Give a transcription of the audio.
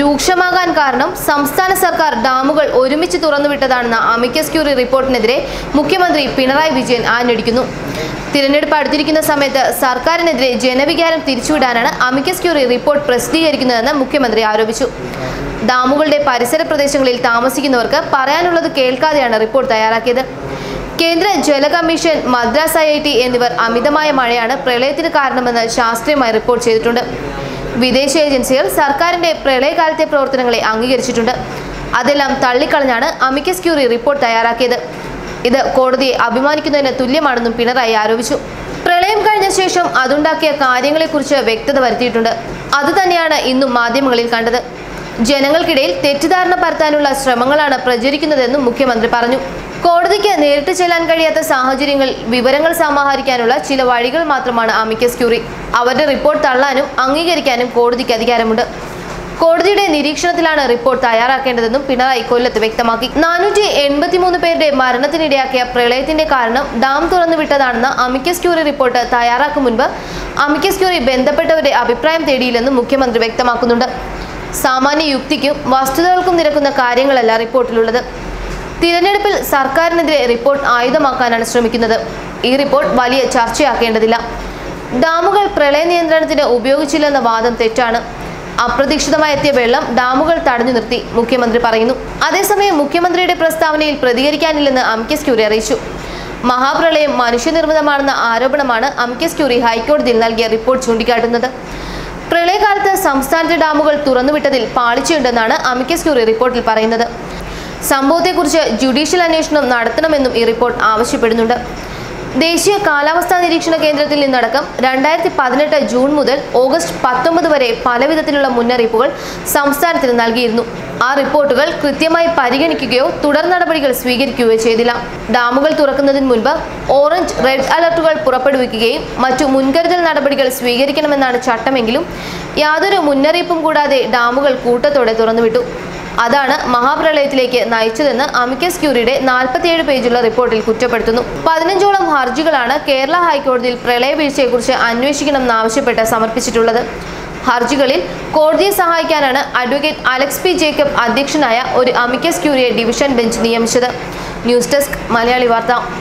രൂക്ഷമാകാൻ കാരണം സംസ്ഥാന സർക്കാർ ഡാമുകൾ ഒരുമിച്ച് തുറന്നുവിട്ടതാണെന്ന അമിക്കസ് ക്യൂറി റിപ്പോർട്ടിനെതിരെ മുഖ്യമന്ത്രി പിണറായി വിജയൻ ആഞ്ഞടിക്കുന്നു തിരഞ്ഞെടുപ്പ് അടുത്തിരിക്കുന്ന സമയത്ത് സർക്കാരിനെതിരെ ജനവികാരം തിരിച്ചുവിടാനാണ് അമിക്കസ് ക്യൂറി റിപ്പോർട്ട് പ്രസിദ്ധീകരിക്കുന്നതെന്ന് മുഖ്യമന്ത്രി ആരോപിച്ചു ഡാമുകളുടെ പരിസര പ്രദേശങ്ങളിൽ താമസിക്കുന്നവർക്ക് പറയാനുള്ളത് കേൾക്കാതെയാണ് റിപ്പോർട്ട് തയ്യാറാക്കിയത് കേന്ദ്ര ജല commission Madras I I T എന്നിവർ അമിതമായ മഴയാണ് പ്രളയത്തിന് കാരണമെന്ന് ശാസ്ത്രീയമായി റിപ്പോർട്ട് ചെയ്തിട്ടുണ്ട് വിദേശ ഏജൻസികൾ സർക്കാരിന്റെ പ്രളയകാലത്തെ പ്രവർത്തനങ്ങളെ അംഗീകരിച്ചിട്ടുണ്ട് അതെല്ലാം തള്ളിക്കളഞ്ഞാണ് അമിക്കസ് ക്യൂറി റിപ്പോർട്ട് തയ്യാറാക്കിയത് ഇത് കോടതിയെ അഭിമാനിക്കുന്നതിന് തുല്യമാണെന്നും പിണറായി ആരോപിച്ചു പ്രളയം കഴിഞ്ഞ ശേഷം അതുണ്ടാക്കിയ കാര്യങ്ങളെക്കുറിച്ച് വ്യക്തത വരുത്തിയിട്ടുണ്ട് അതുതന്നെയാണ് ഇന്നും മാധ്യമങ്ങളിൽ കണ്ടത് ജനങ്ങൾക്കിടയിൽ തെറ്റിദ്ധാരണ പരത്താനുള്ള ശ്രമങ്ങളാണ് പ്രചരിക്കുന്നതെന്നും മുഖ്യമന്ത്രി പറഞ്ഞു കോടതിക്ക് നേരിട്ട് ചെല്ലാൻ കഴിയാത്ത സാഹചര്യങ്ങൾ വിവരങ്ങൾ സമാഹരിക്കാനുള്ള ചില വഴികൾ മാത്രമാണ് അമിക്കസ് ക്യൂറി അവരുടെ റിപ്പോർട്ട് തള്ളാനും അംഗീകരിക്കാനും കോടതിക്ക് അധികാരമുണ്ട് കോടതിയുടെ നിരീക്ഷണത്തിലാണ് റിപ്പോർട്ട് തയ്യാറാക്കേണ്ടതെന്നും പിണറായി കൊല്ലത്ത് വ്യക്തമാക്കി നാനൂറ്റി എൺപത്തിമൂന്ന് പേരുടെ മരണത്തിനിടയാക്കിയ പ്രളയത്തിന്റെ കാരണം ഡാം തുറന്നുവിട്ടതാണെന്ന അമിക്കസ് ക്യൂറി റിപ്പോർട്ട് തയ്യാറാക്കും മുൻപ് അമിക്കസ് ക്യൂറി ബന്ധപ്പെട്ടവരുടെ അഭിപ്രായം തേടിയില്ലെന്നും മുഖ്യമന്ത്രി വ്യക്തമാക്കുന്നുണ്ട് സാമാന്യ യുക്തിക്കും വസ്തുതകൾക്കും നിരക്കുന്ന കാര്യങ്ങളല്ല റിപ്പോർട്ടിലുള്ളത് തിരഞ്ഞെടുപ്പിൽ സർക്കാരിനെതിരെ റിപ്പോർട്ട് ആയുധമാക്കാനാണ് ശ്രമിക്കുന്നത് ഈ റിപ്പോർട്ട് വലിയ ചർച്ചയാക്കേണ്ടതില്ല ഡാമുകൾ പ്രളയ നിയന്ത്രണത്തിന് ഉപയോഗിച്ചില്ലെന്ന വാദം തെറ്റാണ് അപ്രതീക്ഷിതമായി എത്തിയ വെള്ളം ഡാമുകൾ തടഞ്ഞു നിർത്തി മുഖ്യമന്ത്രി പറയുന്നു അതേസമയം മുഖ്യമന്ത്രിയുടെ പ്രസ്താവനയിൽ പ്രതികരിക്കാനില്ലെന്ന് അമിക്കസ് ക്യൂറി അറിയിച്ചു മഹാപ്രളയം മനുഷ്യനിർമ്മിതമാണെന്ന ആരോപണമാണ് അമിക്കസ് ക്യൂറി ഹൈക്കോടതിയിൽ നൽകിയ റിപ്പോർട്ട് ചൂണ്ടിക്കാട്ടുന്നത് പ്രളയകാലത്ത് സംസ്ഥാനത്തെ ഡാമുകൾ തുറന്നുവിട്ടതിൽ പാളിച്ചയുണ്ടെന്നാണ് അമിക്കസ് ക്യൂറി റിപ്പോർട്ടിൽ പറയുന്നത് സംഭവത്തെക്കുറിച്ച് ജുഡീഷ്യൽ അന്വേഷണം നടത്തണമെന്നും ഈ റിപ്പോർട്ട് ആവശ്യപ്പെടുന്നുണ്ട് ദേശീയ കാലാവസ്ഥാ നിരീക്ഷണ കേന്ദ്രത്തിൽ നിന്നടക്കം രണ്ടായിരത്തി പതിനെട്ട് ജൂൺ മുതൽ ഓഗസ്റ്റ് പത്തൊമ്പത് വരെ പലവിധത്തിലുള്ള മുന്നറിയിപ്പുകൾ സംസ്ഥാനത്തിന് നൽകിയിരുന്നു ആ റിപ്പോർട്ടുകൾ കൃത്യമായി പരിഗണിക്കുകയോ തുടർ നടപടികൾ സ്വീകരിക്കുകയോ ചെയ്തില്ല ഡാമുകൾ തുറക്കുന്നതിന് മുൻപ് ഓറഞ്ച് റെഡ് അലർട്ടുകൾ പുറപ്പെടുവിക്കുകയും മറ്റു മുൻകരുതൽ നടപടികൾ സ്വീകരിക്കണമെന്നാണ് ചട്ടമെങ്കിലും യാതൊരു മുന്നറിയിപ്പും കൂടാതെ ഡാമുകൾ കൂട്ടത്തോടെ തുറന്നുവിട്ടു അതാണ് മഹാപ്രളയത്തിലേക്ക് നയിച്ചതെന്ന് അമിക്കസ് ക്യൂറിയുടെ നാൽപ്പത്തിയേഴ് പേജുള്ള റിപ്പോർട്ടിൽ കുറ്റപ്പെടുത്തുന്നു പതിനഞ്ചോളം ഹർജികളാണ് കേരള ഹൈക്കോടതിയിൽ പ്രളയ വീഴ്ചയെക്കുറിച്ച് അന്വേഷിക്കണമെന്നാവശ്യപ്പെട്ട് സമർപ്പിച്ചിട്ടുള്ളത് ഹർജികളിൽ കോടതിയെ സഹായിക്കാനാണ് അഡ്വക്കേറ്റ് അലക്സ് പി ജേക്കബ് അധ്യക്ഷനായ ഒരു അമിക്കസ് ക്യൂറിയെ ഡിവിഷൻ ബെഞ്ച് നിയമിച്ചത് ന്യൂസ് ഡെസ്ക് മലയാളി വാർത്ത